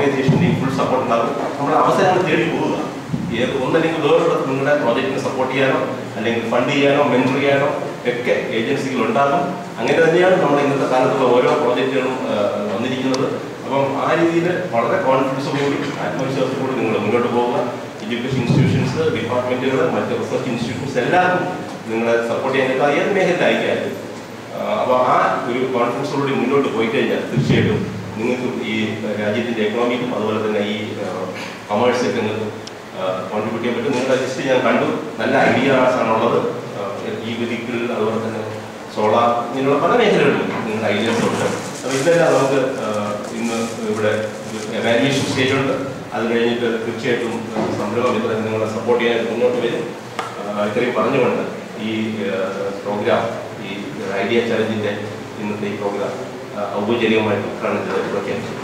ഓർഗനൈസേഷൻ്റെയും full support ഉണ്ടാകും നമ്മുടെ അവസരങ്ങൾ തേടി പോവുക ഏത് ഒന്നല്ലെങ്കിൽ വേറൊരിടത്ത് നിങ്ങളുടെ പ്രോജക്റ്റിനെ സപ്പോർട്ട് ചെയ്യാനോ അല്ലെങ്കിൽ ഫണ്ട് ചെയ്യാനോ മെൻറ്റർ ചെയ്യാനോ ഒക്കെ ഏജൻസികൾ ഉണ്ടാകും അങ്ങനെ തന്നെയാണ് നമ്മൾ ഇന്നത്തെ കാലത്തുള്ള ഓരോ പ്രോജക്റ്റുകളും ആ, വന്നിരിക്കുന്നത് അപ്പം ആ രീതിയിൽ വളരെ കോൺഫിഡൻസോടുകൂടി ആത്മവിശ്വാസത്തോടുകൂടി നിങ്ങൾ മുന്നോട്ട് പോവുക എഡ്യൂക്കേഷൻ ഇൻസ്റ്റിറ്റ്യൂഷൻസ് ഡിപ്പാർട്ട്മെന്റുകൾ മറ്റ് റിസർച്ച് ഇൻസ്റ്റിറ്റ്യൂഷൻസ് എല്ലാവർക്കും നിങ്ങളെ സപ്പോർട്ട് ചെയ്യാൻ നിൽക്കുക ഏത് മേഖലയിലായിരിക്കും അപ്പോൾ ആ ഒരു കോൺഫിഡൻസോടുകൂടി മുന്നോട്ട് പോയി കഴിഞ്ഞാൽ തീർച്ചയായിട്ടും നിങ്ങൾക്ക് ഈ രാജ്യത്തിൻ്റെ എക്കണോമിക്കും അതുപോലെ തന്നെ ഈ കൊമേഴ്സൊക്കെ നിങ്ങൾക്ക് കോൺട്രിബ്യൂട്ട് ചെയ്യാൻ പറ്റും നിങ്ങളുടെ ലിസ്റ്റ് ഞാൻ കണ്ടു നല്ല ഐഡിയാസ് ആണുള്ളത് ഈ വെഹിക്കിൾ അതുപോലെ തന്നെ സോളാർ ഇങ്ങനെയുള്ള പല മേഖലകളിലും നിങ്ങളുടെ ഐഡിയാസ് ഉണ്ട് അപ്പോൾ ഇതെല്ലാം നമുക്ക് ആ, ഇന്ന് ഇവിടെ വാല്യുവേഷൻ സ്റ്റേജ് ഉണ്ട് അത് കഴിഞ്ഞിട്ട് തീർച്ചയായിട്ടും സംരംഭം ഇത് നിങ്ങളെ സപ്പോർട്ട് ചെയ്യാൻ മുന്നോട്ട് വരും ആ, ഇത്രയും പറഞ്ഞുകൊണ്ട് ഈ പ്രോഗ്രാം ഈ ഐഡിയ ചലഞ്ചിൻ്റെ ഇന്നത്തെ ഈ പ്രോഗ്രാം ഔപചാരികമായിട്ട് ഉദ്ഘാടനം ചെയ്ത് പ്രഖ്യാപിച്ചു